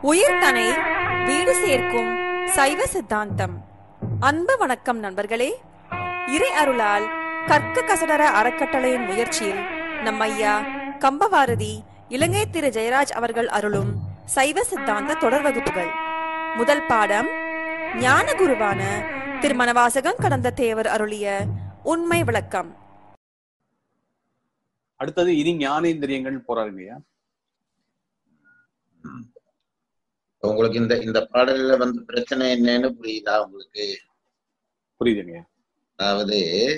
உயிர்தனை வீடு சேர்க்கும் சைவ சித்தாந்தம் அன்பு வணக்கம் நண்பர்களே இறை அருளால் கற்க கசடர அறக்கட்டளையின் முயற்சியில் நம் ஐயா கம்பவாரதி இலங்கை திரு ஜெயராஜ் அவர்கள் அருளும் சைவ சித்தாந்த தொடர் வகுப்புகள் முதல் பாடம் ஞான குருவான திருமணவாசகம் கடந்த தேவர் அருளிய உண்மை விளக்கம் அடுத்தது இனி ஞானேந்திரியங்கள் போறாருங்கய்யா உங்களுக்கு இந்த இந்த பாடல்ல வந்து பிரச்சனை என்னன்னு புரியுதா உங்களுக்கு புரியுதுங்கய்யா அதாவது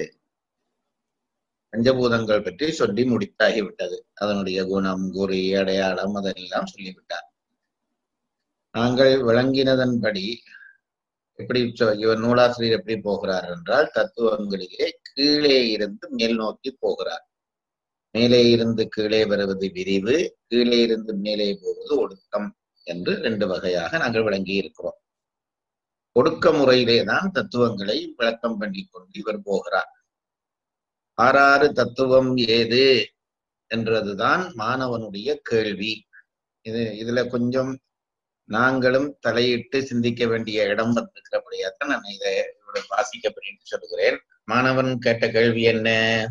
பஞ்சபூதங்கள் பற்றி சொல்லி முடித்தாகிவிட்டது அதனுடைய குணம் குறி அடையாளம் அதெல்லாம் சொல்லிவிட்டார் நாங்கள் விளங்கினதன்படி எப்படி சொ- இவர் நூலாசிரியர் எப்படி போகிறார் என்றால் தத்துவங்களிலே கீழே இருந்து மேல் நோக்கி போகிறார் மேலே இருந்து கீழே வருவது விரிவு கீழே இருந்து மேலே போவது ஒடுக்கம் என்று ரெண்டு வகையாக நாங்கள் விளங்கி இருக்கிறோம் ஒடுக்க முறையிலே தான் தத்துவங்களை விளக்கம் பண்ணி கொண்டு இவர் போகிறார் ஆறாறு தத்துவம் ஏது என்றதுதான் மாணவனுடைய கேள்வி இது இதுல கொஞ்சம் நாங்களும் தலையிட்டு சிந்திக்க வேண்டிய இடம் வந்திருக்கிறபடியாத்தான் நான் இதை இவ்வளவு வாசிக்கப்படின்னு சொல்லுகிறேன் மாணவன் கேட்ட கேள்வி என்ன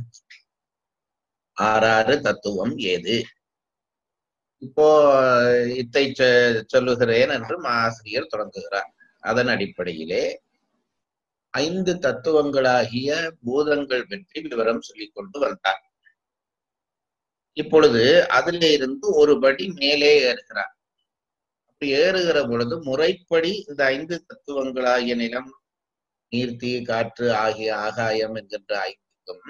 ஆறாறு தத்துவம் ஏது இப்போ இத்தை சொ- சொல்லுகிறேன் என்று ஆசிரியர் தொடங்குகிறார் அதன் அடிப்படையிலே ஐந்து தத்துவங்களாகிய பூதங்கள் பற்றி விவரம் சொல்லிக் கொண்டு வந்தார் இப்பொழுது அதிலே இருந்து ஒரு படி மேலே ஏறுகிறார் அப்படி ஏறுகிற பொழுது முறைப்படி இந்த ஐந்து தத்துவங்களாகிய நிலம் நீர் தீ காற்று ஆகிய ஆகாயம் என்கின்ற ஐந்துக்கும்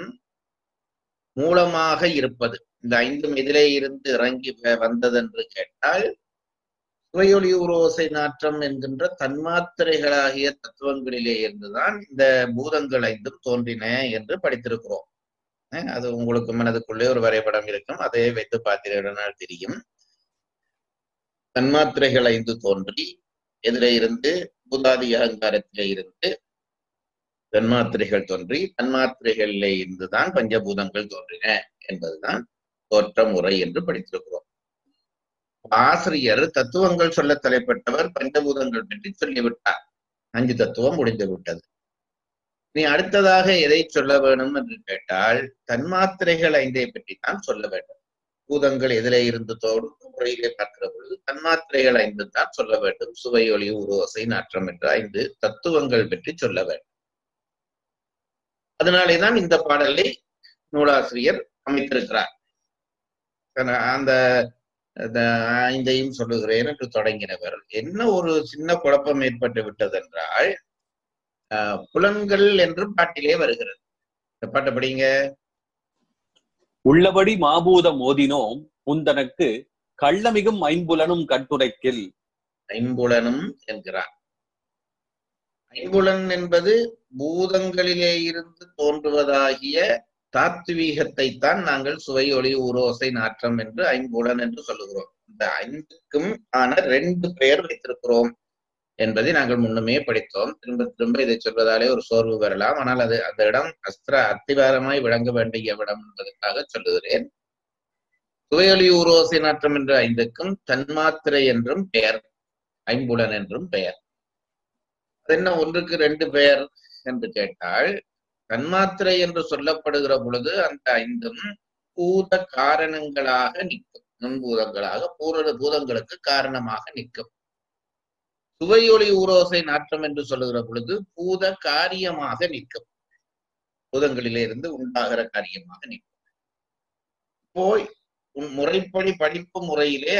மூலமாக இருப்பது இந்த ஐந்தும் எதிலே இருந்து இறங்கி வ- வந்ததென்று கேட்டால் சுவையொளி உரோசை நாற்றம் என்கின்ற தன்மாத்திரைகளாகிய தத்துவங்களிலே இருந்துதான் இந்த பூதங்கள் ஐந்தும் தோன்றின என்று படித்திருக்கிறோம் அஹ் அது உங்களுக்கு மனதுக்குள்ளே ஒரு வரைபடம் இருக்கும் அதை வைத்து பார்த்தீர்கள் தெரியும் தன்மாத்திரைகள் ஐந்து தோன்றி எதிரே இருந்து பூதாதி அகங்காரத்திலே இருந்து தன்மாத்திரைகள் தோன்றி தன்மாத்திரைகளிலே இருந்துதான் பஞ்சபூதங்கள் தோன்றின என்பதுதான் தோற்ற முறை என்று படித்திருக்கிறோம் ஆசிரியர் தத்துவங்கள் சொல்ல தலைப்பட்டவர் பஞ்சபூதங்கள் பற்றி சொல்லிவிட்டார் அஞ்சு தத்துவம் முடிந்து விட்டது நீ அடுத்ததாக எதை சொல்ல வேணும் என்று கேட்டால் தன்மாத்திரைகள் ஐந்தை பற்றி தான் சொல்ல வேண்டும் பூதங்கள் எதிலே இருந்து தோடும் முறையிலே பார்க்கிற பொழுது தன்மாத்திரைகள் ஐந்து தான் சொல்ல வேண்டும் சுவை ஒளி உருவசை நாற்றம் என்ற ஐந்து தத்துவங்கள் பற்றி சொல்ல வேண்டும் அதனாலேதான் இந்த பாடலை நூலாசிரியர் அமைத்திருக்கிறார் ஆனா, அந்த அந்த ஐந்தையும் சொல்லுகிறேன் என்று தொடங்கினவர் என்ன ஒரு சின்ன குழப்பம் ஏற்பட்டு விட்டதென்றால் ஆஹ், புலன்கள் என்று பாட்டிலே வருகிறது இந்த பாட்டை படிங்க உள்ளபடி மாபூதம் ஓதினோம் உந்தனக்கு கள்ளமிகும் ஐம்புலனும் கட்டுரைக்கில் ஐம்புலனும் என்கிறார் ஐம்புலன் என்பது பூதங்களிலே இருந்து தோன்றுவதாகிய தாத்வீகத்தை தான் நாங்கள் சுவை ஒளி உரோசை நாற்றம் என்று ஐம்புலன் என்று சொல்லுகிறோம் இந்த ஐந்துக்கும் ஆன ரெண்டு பெயர் வைத்திருக்கிறோம் என்பதை நாங்கள் முன்னுமே படித்தோம் திரும்ப திரும்ப இதை சொல்வதாலே ஒரு சோர்வு வரலாம் ஆனால் அது அந்த இடம் அஸ்திர அத்திவாரமாய் விளங்க வேண்டிய இடம் என்பதற்காக சொல்லுகிறேன் சுவையொலி உரோசை நாற்றம் என்ற ஐந்துக்கும் தன்மாத்திரை என்றும் பெயர் ஐம்புலன் என்றும் பெயர் அது என்ன ஒன்றுக்கு ரெண்டு பெயர் என்று கேட்டால் தன்மாத்திரை என்று சொல்லப்படுகிற பொழுது அந்த ஐந்தும் பூத காரணங்களாக நிற்கும் நுண்பூதங்களாக பூர பூதங்களுக்கு காரணமாக நிற்கும் சுவையொளி ஊரோசை நாற்றம் என்று சொல்லுகிற பொழுது பூத காரியமாக நிற்கும் பூதங்களிலே இருந்து உண்டாகிற காரியமாக நிற்கும் போய் உன் முறைப்படி படிப்பு முறையிலே